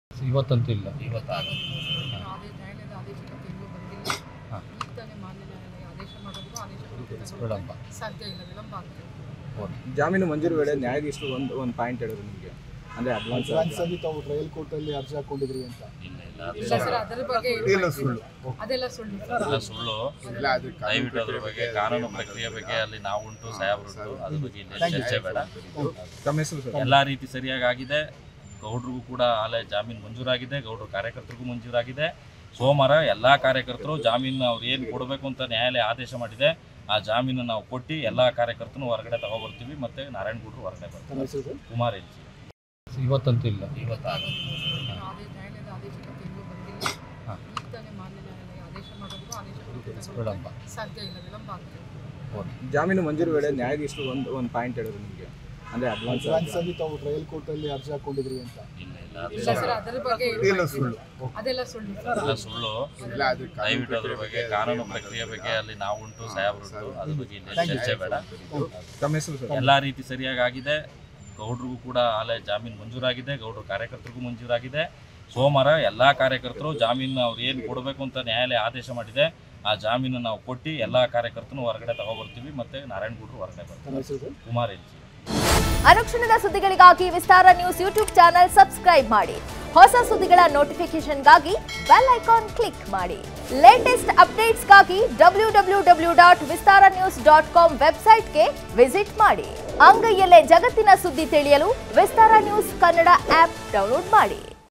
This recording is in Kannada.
ಇವತ್ತಂತೂ ಇಲ್ಲ ಇವತ್ತಾಗೋದಿಲ್ಲ ಆದೇಶ ನ್ಯಾಯಾಲಯದ ಆದೇಶ ಇನ್ನೂ ಬಂದಿಲ್ಲ ಹಾಂ. ಈಗ ತಾನೇ ಮಾನ್ಯ ನ್ಯಾಯಾಲಯ ಆದೇಶ ಮಾಡೋದು ಆದೇಶ ಹೊರಡಿಸೋದು ವಿಳಂಬ ಸಾಧ್ಯ ಇಲ್ಲ ವಿಳಂಬ ಆಗ್ತದೆ ಜಾಮೀನು ಮಂಜೂರು ವೇಳೆ ನ್ಯಾಯಾಧೀಶರು ಒಂದು ಒಂದು ಪಾಯಿಂಟ್ ಹೇಳಿದ್ರು ನಿಮಗೆ ಅಂದರೆ ಅಡ್ವಾನ್ಸ್ ಅಡ್ವಾನ್ಸ್ ಆಗಿ ತಾವು ಟ್ರಯಲ್ ಕೋರ್ಟಲ್ಲಿ ಅರ್ಜಿ ಹಾಕೊಂಡಿದ್ರಿ ಅಂತ ಇಲ್ಲ ಇಲ್ಲ ಇಲ್ಲ ಸರ್ ಅದರ ಬಗ್ಗೆ ಏನು ಮಾಹಿತಿ ಇಲ್ಲ. ಅದೆಲ್ಲ ಸುಳ್ಳು ಅದೆಲ್ಲ ಸುಳ್ಳು ದಯವಿಟ್ಟು ಅದ್ರ ಬಗ್ಗೆ ಕಾನೂನು ಪ್ರಕ್ರಿಯೆ ಬಗ್ಗೆ ಅಲ್ಲಿ ನಾವು ಉಂಟು ಸಾಹೇಬ್ರುಂಟು ಅದ್ರ ಬಗ್ಗೆ ಇಲ್ಲಿ ಚರ್ಚೆ ಬೇಡ ತಮ್ಮ ಹೆಸರು ಸರ್ ಎಲ್ಲ ರೀತಿ ಸರಿಯಾಗಿ ಆಗಿದೆ ಗೌಡ್ರಿಗೂ ಕೂಡ ಆಲೆ ಜಾಮೀನು ಮಂಜೂರಾಗಿದೆ ಗೌಡ್ರ ಕಾರ್ಯಕರ್ತರಿಗೂ ಮಂಜೂರಾಗಿದೆ ಸೋಮವಾರ ಎಲ್ಲ ಕಾರ್ಯಕರ್ತರು ಜಾಮೀನು ಅವ್ರು ಏನು ಕೊಡಬೇಕು ಅಂತ ನ್ಯಾಯಾಲಯ ಆದೇಶ ಮಾಡಿದೆ ಆ ಜಾಮೀನು ನಾವು ಕೊಟ್ಟು ಎಲ್ಲ ಕಾರ್ಯಕರ್ತರು ಹೊರಗಡೆ ತಗೊಬರ್ತೀವಿ ಮತ್ತೆ ನಾರಾಯಣಗೌಡರು ಹೊರಗಡೆ ಬರ್ತಾರೆ ತಮ್ಮ ಹೆಸರು ಸರ್ ಕುಮಾರ್ ಎಲ್ಜಿ ಇವತ್ತಂತೂ ಇಲ್ಲ ಇವತ್ತಾಗೋದಿಲ್ಲ ಆದೇಶ ನ್ಯಾಯಾಲಯದ ಆದೇಶ ಇನ್ನೂ ಬಂದಿಲ್ಲ ಹಾಂ. ಈಗ ತಾನೇ ಮಾನ್ಯ ನ್ಯಾಯಾಲಯ ಆದೇಶ ಮಾಡೋದು ಆದೇಶ ಹೊರಡಿಸೋದು ವಿಳಂಬ ಸಾಧ್ಯ ಇಲ್ಲ ವಿಳಂಬ ಆಗ್ತದೆ ಜಾಮೀನು ಮಂಜೂರು ವೇಳೆ ನ್ಯಾಯಾಧೀಶರು ಒಂದು ಒಂದು ಪಾಯಿಂಟ್ ಹೇಳಿದ್ರು ನಿಮಗೆ ಅಂದರೆ ಅಡ್ವಾನ್ಸ್ ಅಡ್ವಾನ್ಸ್ ಆಗಿ ತಾವು ಟ್ರಯಲ್ ಕೋರ್ಟಲ್ಲಿ ಅರ್ಜಿ ಹಾಕೊಂಡಿದ್ರಿ ಅಂತ ಇಲ್ಲ ಇಲ್ಲ ಇಲ್ಲ ಸರ್ ಅದರ ಬಗ್ಗೆ ಏನು ಮಾಹಿತಿ ಇಲ್ಲ. ಅದೆಲ್ಲ ಸುಳ್ಳು ಅದೆಲ್ಲ ಸುಳ್ಳು ದಯವಿಟ್ಟು ಅದ್ರ ಬಗ್ಗೆ ಕಾನೂನು ಪ್ರಕ್ರಿಯೆ ಬಗ್ಗೆ ಅಲ್ಲಿ ನಾವು ಉಂಟು ಸಾಹೇಬ್ರುಂಟು ಅದ್ರ ಬಗ್ಗೆ ಇಲ್ಲಿ ಚರ್ಚೆ ಬೇಡ ತಮ್ಮ ಹೆಸರು ಸರ್ ಎಲ್ಲ ರೀತಿ ಸರಿಯಾಗಿ ಆಗಿದೆ ಗೌಡ್ರಿಗೂ ಕೂಡ ಆಲೆ ಜಾಮೀನು ಮಂಜೂರಾಗಿದೆ ಗೌಡ್ರ ಕಾರ್ಯಕರ್ತರಿಗೂ ಮಂಜೂರಾಗಿದೆ ಸೋಮವಾರ ಎಲ್ಲ ಕಾರ್ಯಕರ್ತರು ಜಾಮೀನು ಅವ್ರು ಏನು ಕೊಡಬೇಕು ಅಂತ ನ್ಯಾಯಾಲಯ ಆದೇಶ ಮಾಡಿದೆ ಆ ಜಾಮೀನು ನಾವು ಕೊಟ್ಟು ಎಲ್ಲ ಕಾರ್ಯಕರ್ತರು ಹೊರಗಡೆ ತಗೊಬರ್ತೀವಿ ಮತ್ತೆ ನಾರಾಯಣಗೌಡರು ಹೊರಗಡೆ ಬರ್ತಾರೆ ತಮ್ಮ ಹೆಸರು ಸರ್ ಕುಮಾರ್ ಎಲ್ಜಿ ಅನುಕ್ಷಣದ ಸುದ್ದಿಗಳಿಗಾಗಿ Vistara news YouTube channel subscribe ಮಾಡಿ ಹೊಸ ಸುದ್ದಿಗಳ ನೋಟಿಫಿಕೇಶನ್ಗಾಗಿ ಬೆಲ್ ಐಕಾನ್ ಕ್ಲಿಕ್ ಮಾಡಿ ಲೇಟೆಸ್ಟ್ ಅಪ್ಡೇಟ್ಸ್ಗಾಗಿ W W W dot Vistara news dot com ವೆಬ್ಸೈಟ್ಗೆ ವಿಸಿಟ್ ಮಾಡಿ ಅಂಗೈಯಲ್ಲೇ ಜಗತ್ತಿನ ಸುದ್ದಿ ತಿಳಿಯಲು Vistara news Kannada app download ಮಾಡಿ